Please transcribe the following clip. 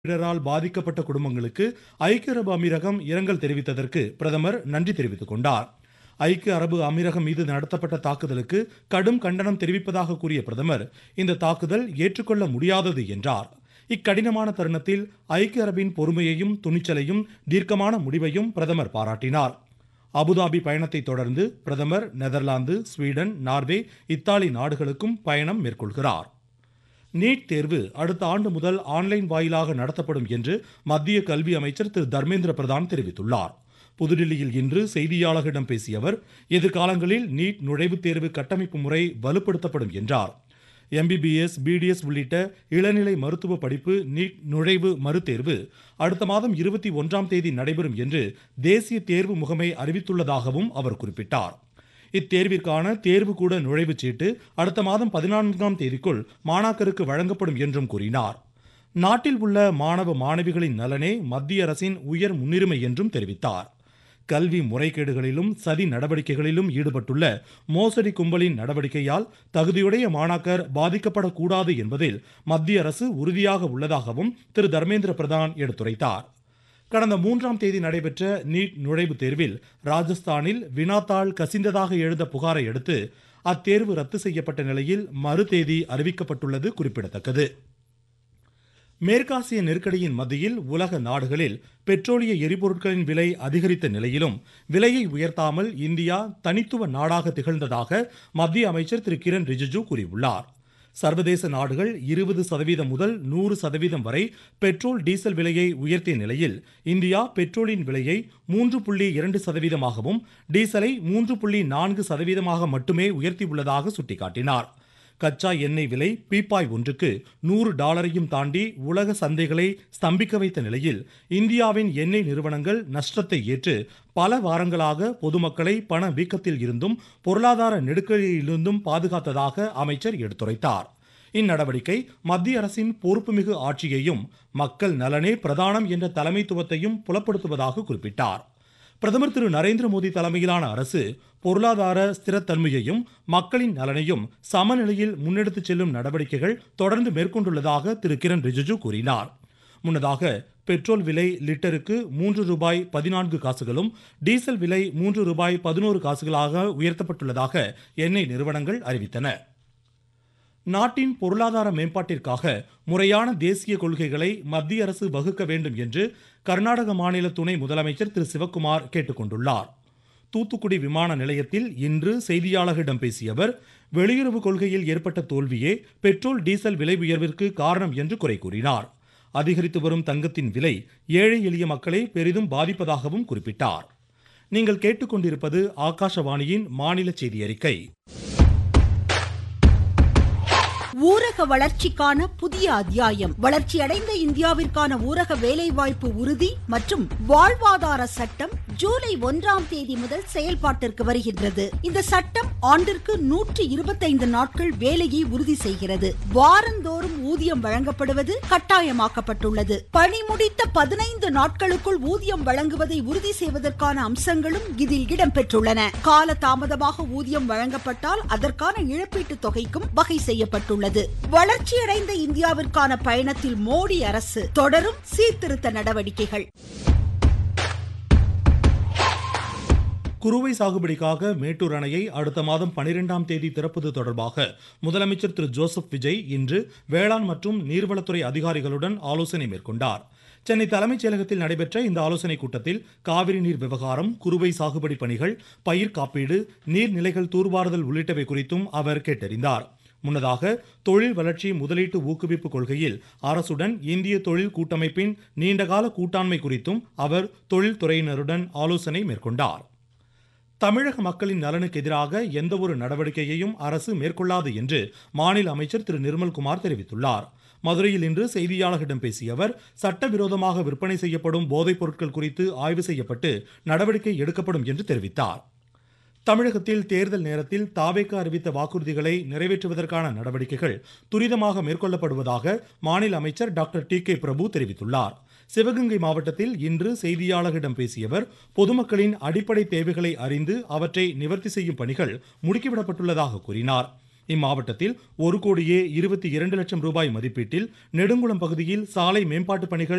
இடரால் பாதிக்கப்பட்ட குடும்பங்களுக்கு ஐக்கிய அரபு அமீரகம் இரங்கல் தெரிவித்ததற்கு பிரதமர் நன்றி தெரிவித்துக் கொண்டார் ஐக்கிய அரபு அமீரகம் மீது நடத்தப்பட்ட தாக்குதலுக்கு கடும் கண்டனம் தெரிவிப்பதாக கூறிய பிரதமர் இந்த தாக்குதல் ஏற்றுக்கொள்ள முடியாதது என்றார் இக்கடினமான தருணத்தில் ஐக்கிய அரபின் பொறுமையையும் துணிச்சலையும் தீர்க்கமான முடிவையும் பிரதமர் பாராட்டினார் அபுதாபி பயணத்தை தொடர்ந்து பிரதமர் நெதர்லாந்து ஸ்வீடன் நார்வே இத்தாலி நாடுகளுக்கும் பயணம் மேற்கொள்கிறார் நீட் தேர்வு அடுத்த ஆண்டு முதல் ஆன்லைன் வாயிலாக நடத்தப்படும் என்று மத்திய கல்வி அமைச்சர் திரு தர்மேந்திர பிரதான் தெரிவித்துள்ளார் புதுடில்லியில் இன்று செய்தியாளர்களிடம் பேசிய அவர் எதிர்காலங்களில் நீட் நுழைவுத் தேர்வு கட்டமைப்பு முறை வலுப்படுத்தப்படும் என்றார் எம்பிபிஎஸ் பிடிஎஸ் உள்ளிட்ட இளநிலை மருத்துவ படிப்பு நீட் நுழைவு மறுதேர்வு அடுத்த மாதம் இருபத்தி ஒன்றாம் தேதி நடைபெறும் என்று தேசிய தேர்வு முகமை அறிவித்துள்ளதாகவும் அவர் குறிப்பிட்டார் இத்தேர்விற்கான தேர்வுக்கூட நுழைவுச் சீட்டு அடுத்த மாதம் பதினான்காம் தேதிக்குள் மாணாக்கருக்கு வழங்கப்படும் என்றும் கூறினார் நாட்டில் உள்ள மாணவ மாணவிகளின் நலனே மத்திய அரசின் உயர் முன்னுரிமை என்றும் தெரிவித்தார் கல்வி முறைகேடுகளிலும் சதி நடவடிக்கைகளிலும் ஈடுபட்டுள்ள மோசடி கும்பலின் நடவடிக்கையால் தகுதியுடைய மாணாக்கர் பாதிக்கப்படக்கூடாது என்பதில் மத்திய அரசு உறுதியாக உள்ளதாகவும் திரு தர்மேந்திர பிரதான் எடுத்துரைத்தார் கடந்த மூன்றாம் தேதி நடைபெற்ற நீட் நுழைவுத் தேர்வில் ராஜஸ்தானில் வினாத்தாள் கசிந்ததாக எழுந்த புகாரை அடுத்து அத்தேர்வு ரத்து செய்யப்பட்ட நிலையில் மறு தேதி அறிவிக்கப்பட்டுள்ளது குறிப்பிடத்தக்கது மேற்காசிய நெருக்கடியின் மத்தியில் உலக நாடுகளில் பெட்ரோலிய எரிபொருட்களின் விலை அதிகரித்த நிலையிலும் விலையை உயர்த்தாமல் இந்தியா தனித்துவ நாடாக திகழ்ந்ததாக மத்திய அமைச்சர் திரு கிரண் ரிஜிஜு கூறியுள்ளார் சர்வதேச நாடுகள் இருபது சதவீதம் முதல் நூறு சதவீதம் வரை பெட்ரோல் டீசல் விலையை உயர்த்திய நிலையில் இந்தியா பெட்ரோலின் விலையை மூன்று புள்ளி இரண்டு சதவீதமாகவும் டீசலை மூன்று புள்ளி நான்கு சதவீதமாக மட்டுமே உயர்த்தியுள்ளதாக சுட்டிக்காட்டினார் கச்சா எண்ணெய் விலை பீப்பாய் ஒன்றுக்கு நூறு டாலரையும் தாண்டி உலக சந்தைகளை ஸ்தம்பிக்க வைத்த நிலையில் இந்தியாவின் எண்ணெய் நிறுவனங்கள் நஷ்டத்தை ஏற்று பல வாரங்களாக பொதுமக்களை பண வீக்கத்தில் இருந்தும் பொருளாதார நெருக்கடியிலிருந்தும் பாதுகாத்ததாக அமைச்சர் எடுத்துரைத்தார் இந்நடவடிக்கை மத்திய அரசின் பொறுப்புமிகு ஆட்சியையும் மக்கள் நலனே பிரதானம் என்ற தலைமைத்துவத்தையும் புலப்படுத்துவதாக குறிப்பிட்டார் பிரதமர் திரு நரேந்திர மோடி தலைமையிலான அரசு பொருளாதார ஸ்திரத்தன்மையையும் மக்களின் நலனையும் சமநிலையில் முன்னெடுத்துச் செல்லும் நடவடிக்கைகள் தொடர்ந்து மேற்கொண்டுள்ளதாக திரு கிரண் ரிஜிஜு கூறினார் முன்னதாக பெட்ரோல் விலை லிட்டருக்கு மூன்று ரூபாய் பதினான்கு காசுகளும் டீசல் விலை மூன்று ரூபாய் பதினோரு காசுகளாக உயர்த்தப்பட்டுள்ளதாக எண்ணெய் நிறுவனங்கள் அறிவித்தன நாட்டின் பொருளாதார மேம்பாட்டிற்காக முறையான தேசிய கொள்கைகளை மத்திய அரசு வகுக்க வேண்டும் என்று கர்நாடக மாநில துணை முதலமைச்சர் திரு சிவக்குமார் கேட்டுக்கொண்டுள்ளார் தூத்துக்குடி விமான நிலையத்தில் இன்று செய்தியாளர்களிடம் பேசிய அவர் வெளியுறவு கொள்கையில் ஏற்பட்ட தோல்வியே பெட்ரோல் டீசல் விலை உயர்விற்கு காரணம் என்று குறை கூறினார் அதிகரித்து வரும் தங்கத்தின் விலை ஏழை எளிய மக்களை பெரிதும் பாதிப்பதாகவும் குறிப்பிட்டார் நீங்கள் கேட்டுக்கொண்டிருப்பது ஆகாஷவாணியின் மாநில செய்தி அறிக்கை ஊரக வளர்ச்சிக்கான புதிய அத்தியாயம் வளர்ச்சியடைந்த இந்தியாவிற்கான ஊரக வேலைவாய்ப்பு உறுதி மற்றும் வாழ்வாதார சட்டம் ஜூலை ஒன்றாம் தேதி முதல் செயல்பாட்டிற்கு வருகின்றது இந்த சட்டம் ஆண்டிற்கு நூற்றி இருபத்தைந்து நாட்கள் வேலையை உறுதி செய்கிறது வாரந்தோறும் ஊதியம் வழங்கப்படுவது கட்டாயமாக்கப்பட்டுள்ளது பணி முடித்த பதினைந்து நாட்களுக்குள் ஊதியம் வழங்குவதை உறுதி செய்வதற்கான அம்சங்களும் இதில் இடம்பெற்றுள்ளன கால தாமதமாக ஊதியம் வழங்கப்பட்டால் அதற்கான இழப்பீட்டு தொகைக்கும் வகை செய்யப்பட்டுள்ளது உள்ளது வளர்ச்சியடைந்த இந்தியாவிற்கான பயணத்தில் மோடி அரசு தொடரும் சீர்திருத்த நடவடிக்கைகள் குறுவை சாகுபடிக்காக மேட்டூர் அணையை அடுத்த மாதம் பனிரெண்டாம் தேதி திறப்பது தொடர்பாக முதலமைச்சர் திரு ஜோசப் விஜய் இன்று வேளாண் மற்றும் நீர்வளத்துறை அதிகாரிகளுடன் ஆலோசனை மேற்கொண்டார் சென்னை தலைமைச் செயலகத்தில் நடைபெற்ற இந்த ஆலோசனைக் கூட்டத்தில் காவிரி நீர் விவகாரம் குறுவை சாகுபடி பணிகள் பயிர் காப்பீடு நீர்நிலைகள் தூர்வாறுதல் உள்ளிட்டவை குறித்தும் அவர் கேட்டறிந்தார் முன்னதாக தொழில் வளர்ச்சி முதலீட்டு ஊக்குவிப்பு கொள்கையில் அரசுடன் இந்திய தொழில் கூட்டமைப்பின் நீண்டகால கூட்டாண்மை குறித்தும் அவர் தொழில்துறையினருடன் ஆலோசனை மேற்கொண்டார் தமிழக மக்களின் நலனுக்கு எதிராக எந்தவொரு நடவடிக்கையையும் அரசு மேற்கொள்ளாது என்று மாநில அமைச்சர் திரு நிர்மல்குமார் தெரிவித்துள்ளார் மதுரையில் இன்று செய்தியாளர்களிடம் பேசிய அவர் சட்டவிரோதமாக விற்பனை செய்யப்படும் போதைப் பொருட்கள் குறித்து ஆய்வு செய்யப்பட்டு நடவடிக்கை எடுக்கப்படும் என்று தெரிவித்தார் தமிழகத்தில் தேர்தல் நேரத்தில் தாவேக்க அறிவித்த வாக்குறுதிகளை நிறைவேற்றுவதற்கான நடவடிக்கைகள் துரிதமாக மேற்கொள்ளப்படுவதாக மாநில அமைச்சர் டாக்டர் டி கே பிரபு தெரிவித்துள்ளார் சிவகங்கை மாவட்டத்தில் இன்று செய்தியாளர்களிடம் பேசிய அவர் பொதுமக்களின் அடிப்படை தேவைகளை அறிந்து அவற்றை நிவர்த்தி செய்யும் பணிகள் முடுக்கிவிடப்பட்டுள்ளதாக கூறினார் இம்மாவட்டத்தில் ஒரு கோடியே இருபத்தி இரண்டு லட்சம் ரூபாய் மதிப்பீட்டில் நெடுங்குளம் பகுதியில் சாலை மேம்பாட்டு பணிகள்